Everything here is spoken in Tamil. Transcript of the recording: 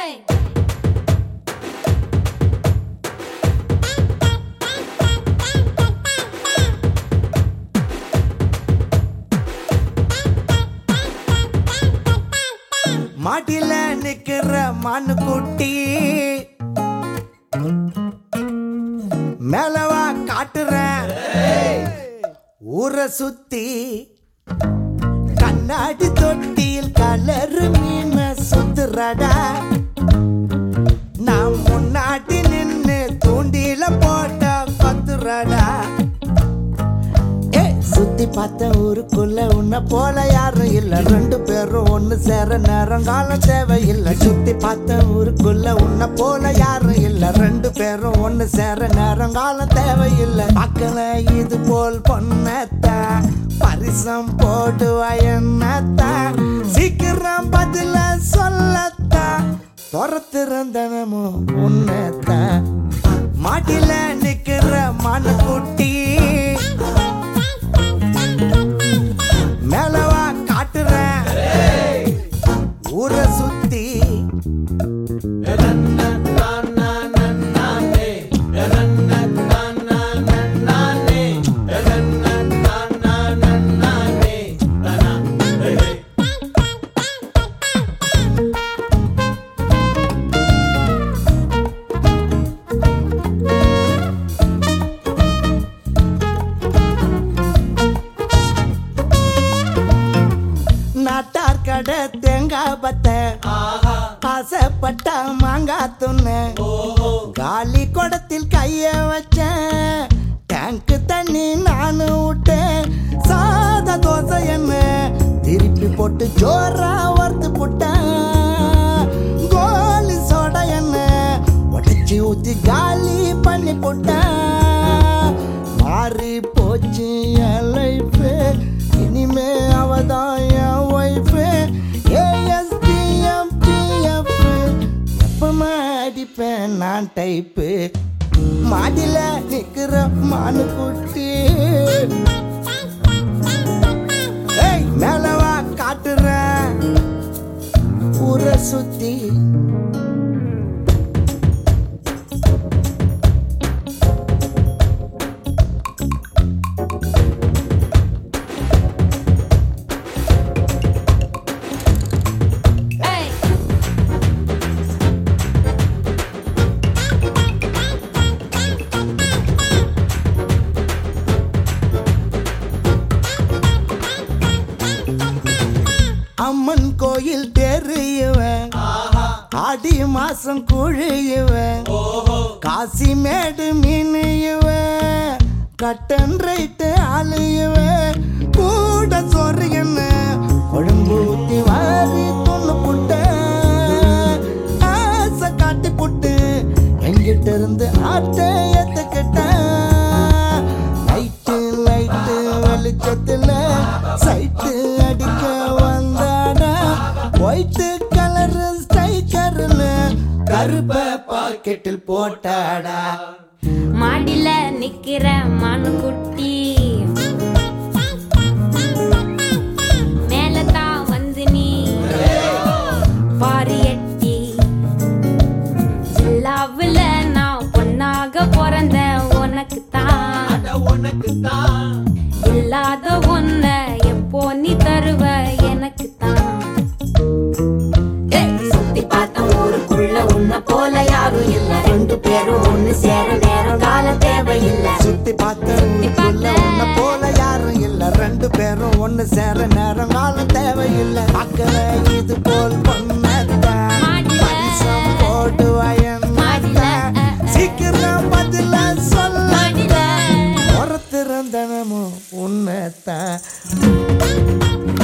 மாட்டில நிக்கிற மானு குட்டி மேலவா காட்டுறேன் ஊரை சுத்தி கண்ணாடி தொட்டியில் கலரு மீன சுத்துறடா நான் முன்னாடி நின்னு தூண்டில போட்ட கொத்துறடா ஏய், சுத்தி பார்த்த ஊருக்குள்ள உன்னை போல யாரும் இல்ல ரெண்டு பேரும் ஒண்ணு சேர நேரம் காலம் தேவையில்லை சுத்தி பார்த்த ஊருக்குள்ள உன்னை போல யாரும் இல்ல ரெண்டு பேரும் ஒண்ணு சேர நேரம் காலம் தேவையில்லை பார்க்கல இது போல் பொண்ணத்தா பரிசம் போடுவா என்னத்தா சீக்கிரம் பதில சொல்லத்தா துரத்திருந்தனமும் உன்னத்தா மாட்டில நிக்கிற மனக்குட்டி மேலவா காட்டுறேன் ஊரை சுத்தி நாட்டார் கடை தேங்காய் பத்த ஆசைப்பட்ட மாங்காய் துண்ணு காலி குடத்தில் கைய வச்சேன் டேங்க் தண்ணி நானு விட்டேன் சாத தோசை என்ன திருப்பி போட்டு ஜோரா வறுத்து போட்டேன் கோலி சோடா என்ன உடச்சி ஊத்தி காலி பண்ணி போட்டேன் மாறி போச்சு என் லைஃப் இனிமே அவதான் என் ஒய்ஃப் ஏஎஸ்டிஎம் டிஎஃப் எப்பமா அடிப்பேன் நான் டைப்பு மாடில நிக்கிற மானு குட்டி ஏய் மேலவா காட்டுறேன் ஊரை சுத்தி Hey. அம்மன் கோயில் தெரியவன் ஆடி மாசம் குழியுவன் காசி மேடு மீனியுவன் கட்டன் ரைட்டு ஆளுயுவன் கூட சொரு என்ன கொழும்பு ஊத்தி வாரி தொண்ணு புட்ட ஆசை காட்டி புட்டு எங்கிட்ட இருந்து ஆட்டை ஏத்துக்கிட்டேன் லைட்டு லைட்டு வெளிச்சத்துல சைட்டு அடிக்க வந்தாடா ஒயிட்டு கலர் ஸ்டைக்கர்னு கருப்ப பாக்கெட்டில் போட்டாடா மாடில நிக்கிற மானுக்குட்டி மேலதான் வந்து நீ பாரி எட்டி ஜில்லாவுல நான் பொண்ணாக பிறந்த உனக்கு தான் இல்லாத ஒன்ன எப்போ நீ தருவ எனக்கு தான் சுத்தி பார்த்த ஊருக்குள்ள உன்னை போல யாரும் இல்ல ரெண்டு பேரும் ஒண்ணு சேர நேரம் காலம் தேவையில்லை சுத்தி பார்த்த ஊருக்குள்ள உன்னை போல யாரும் இல்ல ரெண்டு பேரும் ஒண்ணு சேர நேரம் காலம் தேவையில்லை அக்கற இது போல் பொண்ணத்தான் மாடில. பரிசம் போடுவாயன் மாடில. சீக்கிரம் பதில சொல்ல மாடில. ஒருத்திருந்தனமும் உன்னத்தான்